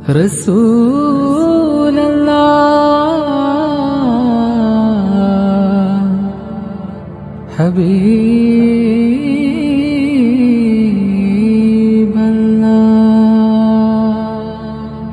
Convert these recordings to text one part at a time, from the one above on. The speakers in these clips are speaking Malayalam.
رسول الله حبيب الله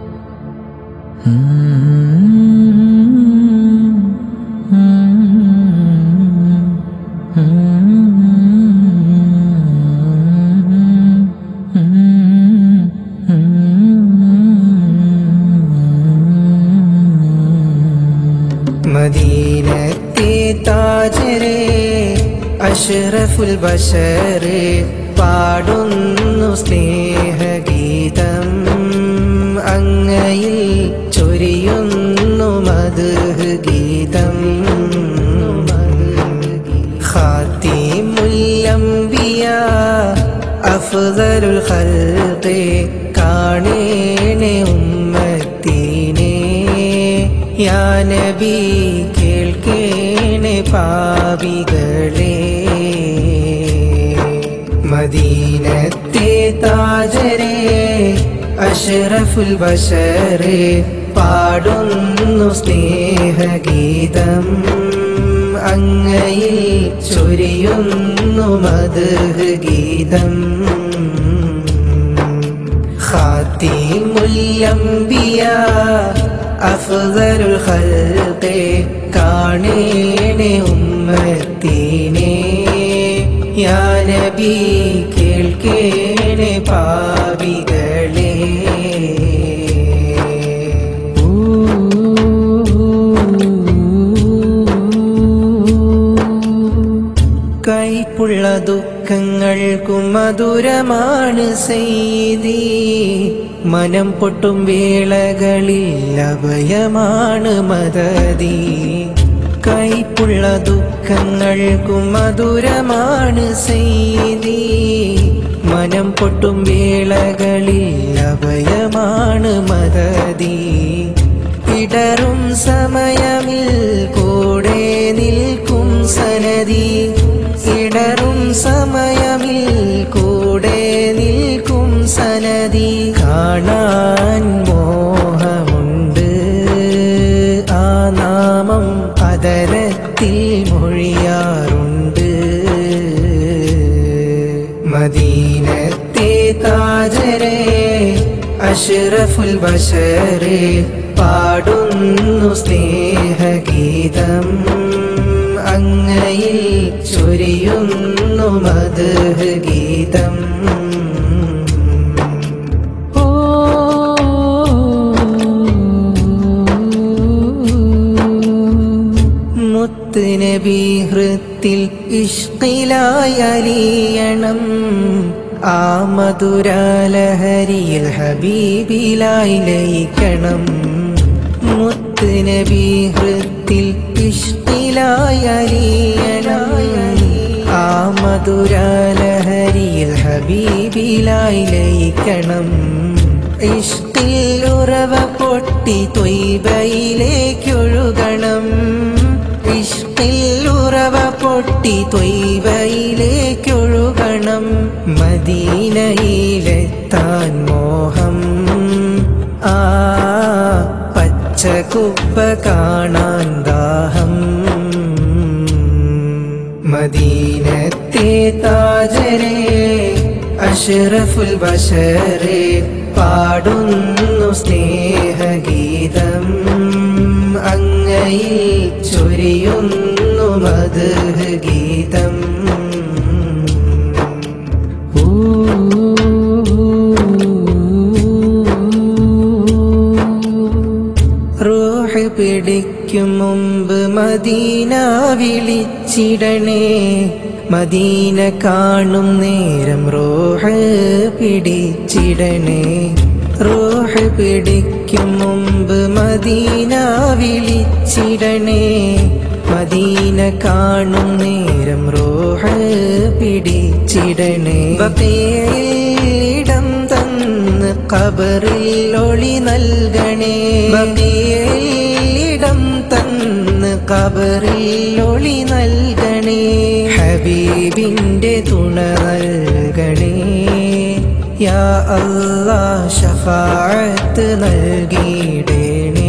മദീനത്തെ താജരെ അഷ്റഫുൽ ബഷറ് പാടുന്നു സ്നേഹഗീതം അങ്ങയിൽ ചൊരിയുന്നു മധു ഗീതം ഖാത്തിമുല്ലംബിയ അഫ്ദലുൽ ഖൽഖി കാണേണേ ഉമ്മത്തിനെ യാ നബി കേൾക്കേണേ പാപികളെ മദീനത്തെ താജരെ അഷ്റഫുൽ ബഷറെ പാടുന്നു സ്നേഹഗീതം അങ്ങയിൽ ചൊരിയുന്നു മധു ഗീതം ഖാത്തിമുല്ലംബിയ അഫ്ദലുൽ ഖൽഖി കാണേണേ ഉമ്മത്തിനെ യാ നബി കേൾക്കേണേ പാപികളെ കൈപ്പുള്ള ദുഃഖങ്ങൾക്കും മധുരമാണ് സെയ്തി മനം പൊട്ടും വേളകളിൽ അഭയമാണ് മദതി കൈപ്പുള്ള ദുഃഖങ്ങൾക്കും മധുരമാണ് സെയ്തി മനം പൊട്ടും വേളകളിൽ അഭയമാണ് മദതി ഇടറും സമയമിൽ കൂടെ നിൽക്കും സനതി ഇടറും സമയമിൽ കൂടെ നിൽക്കും സനതി കാണാൻ മോഹമുണ്ട് ആ നാമം അതരത്തിൽ മൊഴിയാറുണ്ട് മദീനത്തെ താജരെ അഷ്റഫുൽ ബഷറെ പാടുന്നു സ്നേഹഗീതം അങ്ങയിൽ ചൊരിയുന്നു മധു ഗീതം ഓ മുത്ത് നബി ഹൃത്തിൽ ഇഷ്കിലായി അലിയണം ആ മധുരാലഹരിയിൽ ഹബീബിലായി ലയിക്കണം മുത്ത് നബി ഹൃത്തിൽ ഇഷ്കിലായി അലിയണം ആ മധുരാലഹരിയിൽ ഹബീബിലായി ലയിക്കണം ഇഷ്കിൽ ഉറവ പൊട്ടി തൊയ്ബയിലേക്കൊഴുകണം ഇഷ്കിൽ ഉറവ പൊട്ടി തൊയ്ബയിലേക്കൊഴുകണം മദീനയിലെത്താൻ മോഹം ആ പച്ചക്കുപ്പ കാണാൻ ദാഹം മദീനത്തെ താജരെ അഷ്റഫുൽ ബഷറെ പാടുന്നു സ്നേഹഗീതം അങ്ങയിൽ ചൊരിയുന്നു മധു ഗീതം റൂഹ് പിടിക്കും മുമ്പ് മദീന വിളിച്ചിടണേ മദീന കാണും നേരം റോഹ് പിടിച്ചിടണേ റോഹ് പിടിക്കും മുമ്പ് മദീന വിളിച്ചിടണേ മദീന കാണും നേരം റോഹ് പിടിച്ചിടണേ ബത്തേയിടം തന്ന് കബറിൽ ഒളി നൽകണേ ബത്തേയിടം തന്ന് കബറിൽ ഒളി നൽകണേ ഹബീബിന്റെ തുണ നൽകണേ യാ അല്ലാ ഷഫാഅത്ത് നൽകിയിടണേ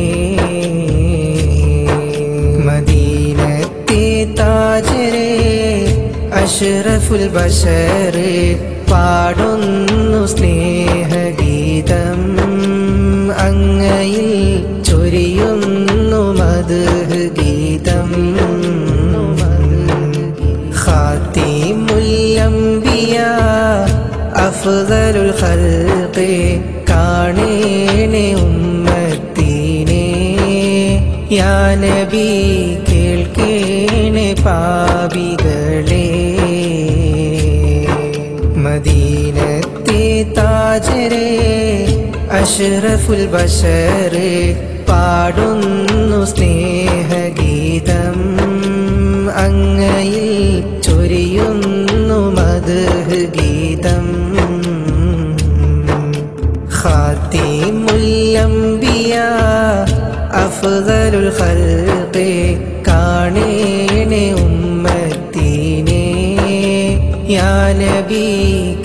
മദീനത്തെ താജരെ അഷ്റഫുൽ ബഷർ പാടുന്നു സ്നേഹഗീതം അങ്ങയിൽ ചൊരിയുന്നു മധു ഗീതം ഖാത്തിമുല്ലംബിയ അഫ്ദലുൽ ഖൽഖി കാണേണേ ഉമ്മത്തിനെ യാ നബി കേൾക്കേണേ പാപികളെ മദീനത്തെ താജരെ അഷ്റഫുൽ ബഷർ പാടുന്നു സ്നേഹഗീതം അങ്ങയിൽ ചൊരിയുന്നു മധു ഗീതം ഖാത്തിമുല്ലംബിയ അഫ്ദലുൽ ഖൽഖി കാണേണേ ഉമ്മത്തിനെ യാ നബി